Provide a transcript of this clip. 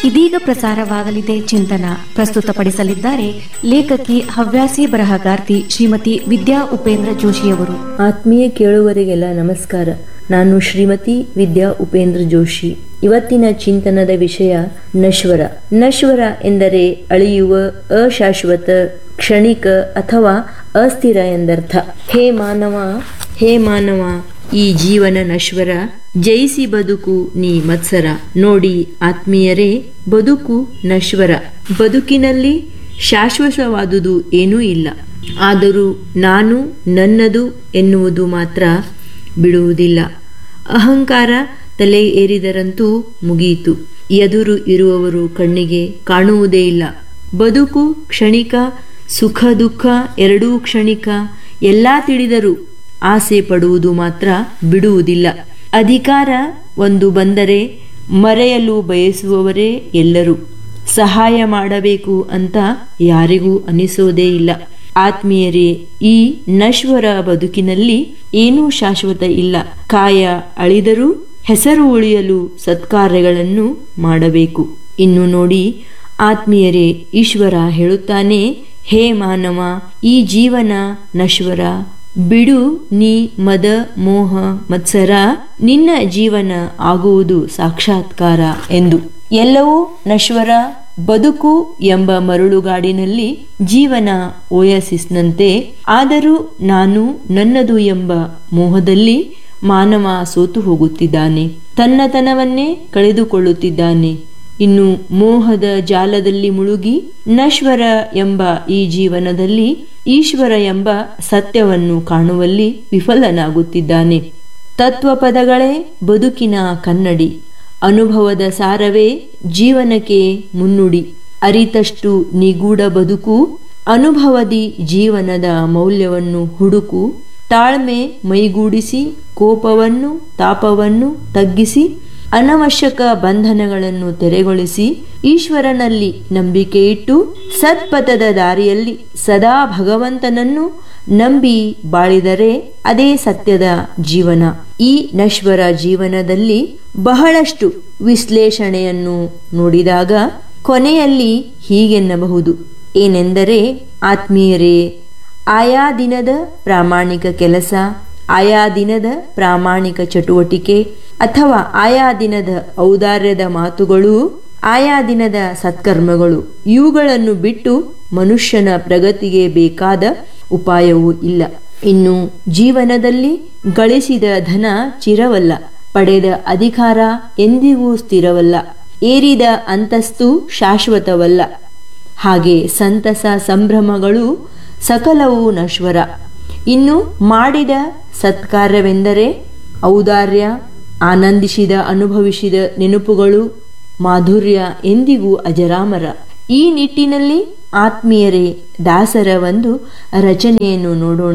ಇದೀಗ ಪ್ರಸಾರವಾಗಲಿದೆ ಚಿಂತನ ಪ್ರಸ್ತುತಪಡಿಸಲಿದ್ದಾರೆ ಲೇಖಕಿ ಹವ್ಯಾಸಿ ಬರಹಗಾರ್ತಿ ಶ್ರೀಮತಿ ವಿದ್ಯಾ ಉಪೇಂದ್ರ ಜೋಶಿಯವರು ಆತ್ಮೀಯ ಕೇಳುವರಿಗೆಲ್ಲ ನಮಸ್ಕಾರ ನಾನು ಶ್ರೀಮತಿ ವಿದ್ಯಾ ಉಪೇಂದ್ರ ಜೋಶಿ ಇವತ್ತಿನ ಚಿಂತನದ ವಿಷಯ ನಶ್ವರ ನಶ್ವರ ಎಂದರೆ ಅಳಿಯುವ ಅಶಾಶ್ವತ ಕ್ಷಣಿಕ ಅಥವಾ ಅಸ್ಥಿರ ಎಂದರ್ಥ ಹೇ ಮಾನವ ಹೇ ಮಾನವ ಈ ಜೀವನ ನಶ್ವರ ಜಯಿಸಿ ಬದುಕು ನೀ ಮತ್ಸರ ನೋಡಿ ಆತ್ಮೀಯರೇ ಬದುಕು ನಶ್ವರ ಬದುಕಿನಲ್ಲಿ ಶಾಶ್ವತವಾದುದು ಏನೂ ಇಲ್ಲ ಆದರೂ ನಾನು ನನ್ನದು ಎನ್ನುವುದು ಮಾತ್ರ ಬಿಡುವುದಿಲ್ಲ ಅಹಂಕಾರ ತಲೆ ಏರಿದರಂತೂ ಮುಗಿಯಿತು ಎದುರು ಇರುವವರು ಕಣ್ಣಿಗೆ ಕಾಣುವುದೇ ಇಲ್ಲ ಬದುಕು ಕ್ಷಣಿಕ ಸುಖ ದುಃಖ ಎರಡೂ ಕ್ಷಣಿಕ ಎಲ್ಲ ತಿಳಿದರೂ ಆಸೆ ಪಡುವುದು ಮಾತ್ರ ಬಿಡುವುದಿಲ್ಲ ಅಧಿಕಾರ ಒಂದು ಬಂದರೆ ಮರೆಯಲು ಬಯಸುವವರೇ ಎಲ್ಲರೂ ಸಹಾಯ ಮಾಡಬೇಕು ಅಂತ ಯಾರಿಗೂ ಅನಿಸೋದೇ ಇಲ್ಲ ಆತ್ಮೀಯರೇ ಈ ನಶ್ವರ ಬದುಕಿನಲ್ಲಿ ಏನೂ ಶಾಶ್ವತ ಇಲ್ಲ ಕಾಯ ಅಳಿದರೂ ಹೆಸರು ಉಳಿಯಲು ಸತ್ಕಾರ್ಯಗಳನ್ನು ಮಾಡಬೇಕು ಇನ್ನು ನೋಡಿ ಆತ್ಮೀಯರೇ ಈಶ್ವರ ಹೇಳುತ್ತಾನೆ ಹೇ ಮಾನವ ಈ ಜೀವನ ನಶ್ವರ ಬಿಡು ನೀ ಮದ ಮೋಹ ಮತ್ಸರ ನಿನ್ನ ಜೀವನ ಆಗುವುದು ಸಾಕ್ಷಾತ್ಕಾರ ಎಂದು ಎಲ್ಲವೂ ನಶ್ವರ ಬದುಕು ಎಂಬ ಮರಳುಗಾಡಿನಲ್ಲಿ ಜೀವನ ಓಯಸಿಸ್ನಂತೆ ಆದರೂ ನಾನು ನನ್ನದು ಎಂಬ ಮೋಹದಲ್ಲಿ ಮಾನವ ಸೋತು ಹೋಗುತ್ತಿದ್ದಾನೆ ತನ್ನತನವನ್ನೇ ಕಳೆದುಕೊಳ್ಳುತ್ತಿದ್ದಾನೆ ಇನ್ನು ಮೋಹದ ಜಾಲದಲ್ಲಿ ಮುಳುಗಿ ನಶ್ವರ ಎಂಬ ಈ ಜೀವನದಲ್ಲಿ ಈಶ್ವರ ಎಂಬ ಸತ್ಯವನ್ನು ಕಾಣುವಲ್ಲಿ ವಿಫಲನಾಗುತ್ತಿದ್ದಾನೆ ತತ್ವಪದಗಳೇ ಬದುಕಿನ ಕನ್ನಡಿ ಅನುಭವದ ಸಾರವೇ ಜೀವನಕ್ಕೆ ಮುನ್ನುಡಿ ಅರಿತಷ್ಟು ನಿಗೂಢ ಬದುಕು ಅನುಭವದಿ ಜೀವನದ ಮೌಲ್ಯವನ್ನು ಹುಡುಕು ತಾಳ್ಮೆ ಮೈಗೂಡಿಸಿ ಕೋಪವನ್ನು ತಾಪವನ್ನು ತಗ್ಗಿಸಿ ಅನವಶ್ಯಕ ಬಂಧನಗಳನ್ನು ತೆರೆಗೊಳಿಸಿ ಈಶ್ವರನಲ್ಲಿ ನಂಬಿಕೆ ಇಟ್ಟು ಸತ್ಪಥದ ದಾರಿಯಲ್ಲಿ ಸದಾ ಭಗವಂತನನ್ನು ನಂಬಿ ಬಾಳಿದರೆ ಅದೇ ಸತ್ಯದ ಜೀವನ ಈ ನಶ್ವರ ಜೀವನದಲ್ಲಿ ಬಹಳಷ್ಟು ವಿಶ್ಲೇಷಣೆಯನ್ನು ನೋಡಿದಾಗ ಕೊನೆಯಲ್ಲಿ ಹೀಗೆನ್ನಬಹುದು ಏನೆಂದರೆ ಆತ್ಮೀಯರೇ ಆಯಾ ದಿನದ ಪ್ರಾಮಾಣಿಕ ಕೆಲಸ ಆಯಾ ದಿನದ ಪ್ರಾಮಾಣಿಕ ಚಟುವಟಿಕೆ ಅಥವಾ ಆಯಾ ದಿನದ ಔದಾರ್ಯದ ಮಾತುಗಳು ಆಯಾ ದಿನದ ಸತ್ಕರ್ಮಗಳು ಇವುಗಳನ್ನು ಬಿಟ್ಟು ಮನುಷ್ಯನ ಪ್ರಗತಿಗೆ ಬೇಕಾದ ಉಪಾಯವೂ ಇಲ್ಲ ಇನ್ನು ಜೀವನದಲ್ಲಿ ಗಳಿಸಿದ ಧನ ಚಿರವಲ್ಲ ಪಡೆದ ಅಧಿಕಾರ ಎಂದಿಗೂ ಸ್ಥಿರವಲ್ಲ ಏರಿದ ಅಂತಸ್ತು ಶಾಶ್ವತವಲ್ಲ ಹಾಗೆ ಸಂತಸ ಸಂಭ್ರಮಗಳು ಸಕಲವೂ ನಶ್ವರ ಇನ್ನು ಮಾಡಿದ ಸತ್ಕಾರ್ಯವೆಂದರೆ ಔದಾರ್ಯ ಆನಂದಿಸಿದ ಅನುಭವಿಸಿದ ನೆನಪುಗಳು ಮಾಧುರ್ಯ ಎಂದಿಗೂ ಅಜರಾಮರ ಈ ನಿಟ್ಟಿನಲ್ಲಿ ಆತ್ಮೀಯರೇ ದಾಸರ ಒಂದು ರಚನೆಯನ್ನು ನೋಡೋಣ